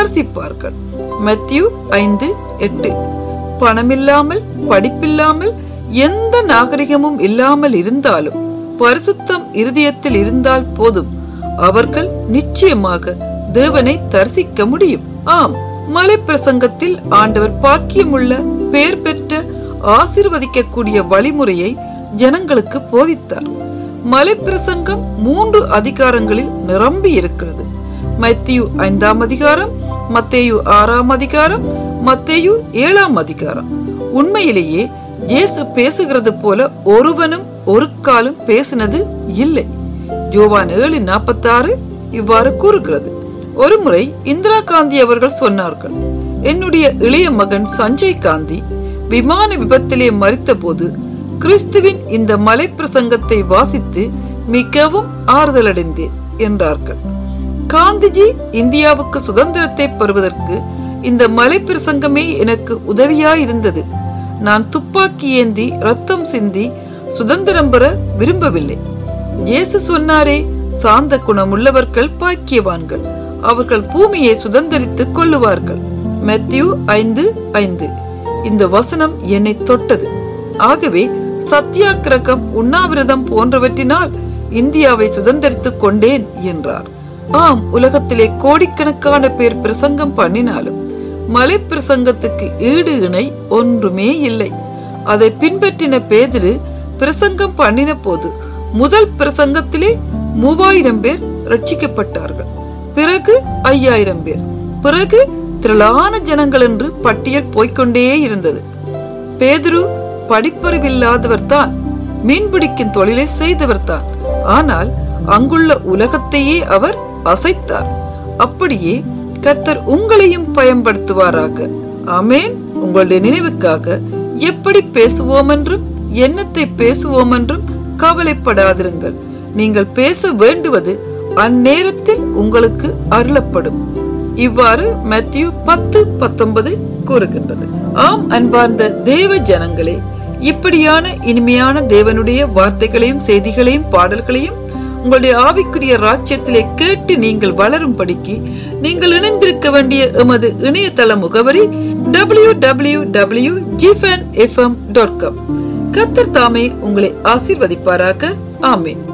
தரிசிப்பார்கள் மத்தியு ஐந்து எட்டு பணமில்லாமல் படிப்பில்லாமல் எந்த நாகரிகமும் இல்லாமல் இருந்தாலும் பரிசுத்தம் இருதயத்தில் இருந்தால் போதும் அவர்கள் நிச்சயமாக தேவனை தரிசிக்க முடியும் ஆம் மலை பிரசங்கத்தில் ஆண்டவர் பாக்கியமுள்ள பெயர் பெற்ற ஆசிர்வதிக்கக்கூடிய வழிமுறையை ஜனங்களுக்கு போதித்தார் மலை பிரசங்கம் மூன்று அதிகாரங்களில் நிரம்பி இருக்கிறது மத்தியு ஐந்தாம் அதிகாரம் மத்தேயு ஆறாம் அதிகாரம் மத்தேயு ஏழாம் அதிகாரம் உண்மையிலேயே இயேசு பேசுகிறது போல ஒருவனும் ஒரு காலும் பேசினது இல்லை ஜோவான் ஏழு நாற்பத்தி ஆறு இவ்வாறு கூறுகிறது ஒருமுறை இந்திரா காந்தி அவர்கள் சொன்னார்கள் என்னுடைய இளைய மகன் சஞ்சய் காந்தி விமான விபத்திலே மறித்த போது கிறிஸ்துவின் இந்த மலை பிரசங்கத்தை வாசித்து மிகவும் ஆறுதலடைந்தேன் என்றார்கள் காந்திஜி இந்தியாவுக்கு சுதந்திரத்தை பெறுவதற்கு இந்த மலை பிரசங்கமே எனக்கு உதவியாயிருந்தது நான் துப்பாக்கி ஏந்தி ரத்தம் சிந்தி சுதந்திரம் பெற விரும்பவில்லை இயேசு சொன்னாரே சாந்த குணமுள்ளவர்கள் பாக்கியவான்கள் அவர்கள் பூமியை சுதந்திரித்துக் கொள்ளுவார்கள் மெத்தியூ ஐந்து ஐந்து இந்த வசனம் என்னை தொட்டது ஆகவே சத்தியாகிரகம் உண்ணாவிரதம் போன்றவற்றினால் இந்தியாவை சுதந்திரித்துக் கொண்டேன் என்றார் ஆம் உலகத்திலே கோடிக்கணக்கான பேர் பிரசங்கம் பண்ணினாலும் மலை பிரசங்கத்துக்கு ஈடு இணை ஒன்றுமே இல்லை அதை பின்பற்றின பேதிரு பிரசங்கம் பண்ணின போது முதல் பிரசங்கத்திலே மூவாயிரம் பேர் ரட்சிக்கப்பட்டார்கள் பிறகு ஐயாயிரம் பேர் பிறகு திரளான ஜனங்கள் என்று பட்டியல் போய்க்கொண்டே இருந்தது பேதுரு படிப்பறிவில்லாதவர் தான் மீன்பிடிக்கும் தொழிலை செய்தவர் தான் ஆனால் அங்குள்ள உலகத்தையே அவர் அசைத்தார் அப்படியே கர்த்தர் உங்களையும் பயன்படுத்துவாராக ஆமேன் உங்களுடைய நினைவுக்காக எப்படி பேசுவோம் என்றும் என்னத்தை பேசுவோம் என்றும் கவலைப்படாதிருங்கள் நீங்கள் பேச வேண்டுவது அந்நேரத்தில் உங்களுக்கு அருளப்படும் இவ்வாறு மத்திய பத்து பத்தொன்பது கூறுகின்றது ஆம் அன்பார்ந்த தேவ ஜனங்களே இப்படியான இனிமையான தேவனுடைய வார்த்தைகளையும் செய்திகளையும் பாடல்களையும் உங்களுடைய ஆவிக்குரிய ராஜ்யத்திலே கேட்டு நீங்கள் வளரும்படிக்கு நீங்கள் இணைந்திருக்க வேண்டிய எமது இணையதள முகவரி W W W jifan FM dot com Qatar தாமே உங்களை ஆசீர்வதிப்பாராக ஆமேன்